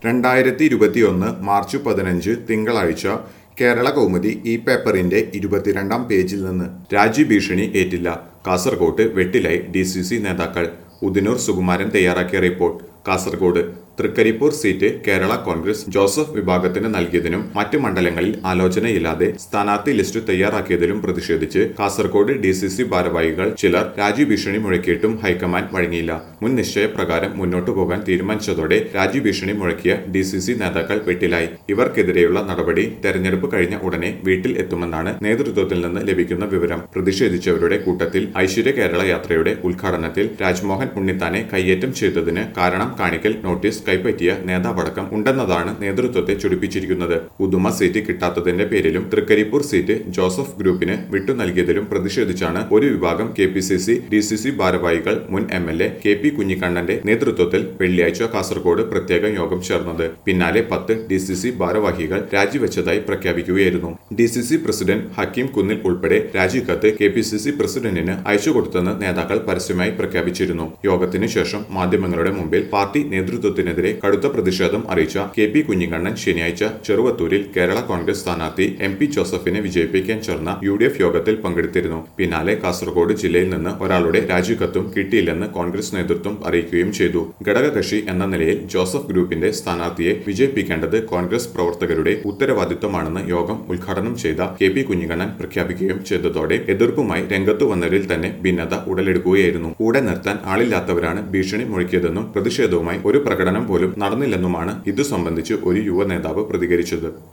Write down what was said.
രണ്ടായിരത്തി ഇരുപത്തിയൊന്ന് മാർച്ച് പതിനഞ്ച് തിങ്കളാഴ്ച കേരള കൗമുദി ഈ പേപ്പറിന്റെ ഇരുപത്തിരണ്ടാം പേജിൽ നിന്ന് രാജ്യഭീഷണി ഏറ്റില്ല കാസർകോട്ട് വെട്ടിലായി ഡി സി സി നേതാക്കൾ ഉദിനൂർ സുകുമാരൻ തയ്യാറാക്കിയ report Kasaragod Thrikaripur seat Kerala Congress Joseph വിഭാഗത്തിന് നൽകിയതിനും മറ്റ് മണ്ഡലങ്ങളിൽ ആലോചനയില്ലാതെ സ്ഥാനാർത്ഥി ലിസ്റ്റ് തയ്യാറാക്കിയതിലും പ്രതിഷേധിച്ച് കാസർകോട് ഡി സി സി ഭാരവാഹികൾ ചിലർ രാജ്യഭീഷണി മുഴക്കിയിട്ടും ഹൈക്കമാൻഡ് വഴങ്ങിയില്ല മുൻ നിശ്ചയപ്രകാരം മുന്നോട്ടു പോകാൻ തീരുമാനിച്ചതോടെ രാജ്യഭീഷണി മുഴക്കിയ ഡി സി സി നേതാക്കൾ വെട്ടിലായി ഇവർക്കെതിരെയുള്ള നടപടി തെരഞ്ഞെടുപ്പ് കഴിഞ്ഞ ഉടനെ വീട്ടിൽ എത്തുമെന്നാണ് നേതൃത്വത്തിൽ നിന്ന് ലഭിക്കുന്ന വിവരം പ്രതിഷേധിച്ചവരുടെ കൂട്ടത്തിൽ ഐശ്വര്യ കേരള യാത്രയുടെ ഉദ്ഘാടനത്തിൽ രാജ്മോഹൻ ഉണ്ണിത്താനെ കയ്യേറ്റം ചെയ്തതിന് കാരണം കാണിക്കൽ നോട്ടീസ് കൈപ്പറ്റിയ നേതാവടക്കം ഉണ്ടെന്നതാണ് നേതൃത്വത്തെ ചൊടിപ്പിച്ചിരിക്കുന്നത് ഉദുമ സീറ്റ് കിട്ടാത്തതിന്റെ പേരിലും തൃക്കരിപ്പൂർ സീറ്റ് ജോസഫ് ഗ്രൂപ്പിന് വിട്ടു നൽകിയതിലും പ്രതിഷേധിച്ചാണ് ഒരു വിഭാഗം K P C C D C C ഭാരവാഹികൾ മുൻ M L A K P കുഞ്ഞിക്കണ്ണന്റെ നേതൃത്വത്തിൽ വെള്ളിയാഴ്ച കാസർഗോഡ് പ്രത്യേക യോഗം ചേർന്നത് പിന്നാലെ പത്ത് ഡി സി സി ഭാരവാഹികൾ രാജിവെച്ചതായി പ്രഖ്യാപിക്കുകയായിരുന്നു D C C president Hakeem Kunnil ഉൾപ്പെടെ രാജിക്കത്ത് കെ പി സി സി പ്രസിഡന്റിന് അയച്ചുകൊടുത്തെന്ന് നേതാക്കൾ പരസ്യമായി പ്രഖ്യാപിച്ചിരുന്നു യോഗത്തിന് ശേഷം മാധ്യമങ്ങളുടെ മുമ്പിൽ പാർട്ടി നേതൃത്വത്തിനെതിരെ കടുത്ത പ്രതിഷേധം അറിയിച്ച കെ പി കുഞ്ഞിക്കണ്ണൻ ശനിയാഴ്ച ചെറുവത്തൂരിൽ കേരള കോൺഗ്രസ് സ്ഥാനാർത്ഥി എം പി ജോസഫിനെ വിജയിപ്പിക്കാൻ ചേർന്ന യു ഡി എഫ് യോഗത്തിൽ പങ്കെടുത്തിരുന്നു പിന്നാലെ കാസർഗോഡ് ജില്ലയിൽ നിന്ന് ഒരാളുടെ രാജിക്കത്തും കിട്ടിയില്ലെന്ന് കോൺഗ്രസ് നേതൃത്വം അറിയിക്കുകയും ചെയ്തു ഘടകകക്ഷി എന്ന നിലയിൽ ജോസഫ് ഗ്രൂപ്പിന്റെ സ്ഥാനാർത്ഥിയെ വിജയിപ്പിക്കേണ്ടത് കോൺഗ്രസ് പ്രവർത്തകരുടെ ഉത്തരവാദിത്വമാണെന്ന് യോഗം ഉദ്ഘാടനം ചെയ്ത കെ പി കുഞ്ഞിക്കണ്ണൻ പ്രഖ്യാപിക്കുകയും ചെയ്തതോടെ എതിർപ്പുമായി രംഗത്തു വന്നവരിൽ തന്നെ ഭിന്നത ഉടലെടുക്കുകയായിരുന്നു കൂടെ നിർത്താൻ ആളില്ലാത്തവരാണ് ഭീഷണി മുഴക്കിയതെന്നും പ്രതിഷേധവുമായി ഒരു പ്രകടനം പോലും നടന്നില്ലെന്നുമാണ് ഇതു സംബന്ധിച്ച് ഒരു യുവ നേതാവ് പ്രതികരിച്ചത്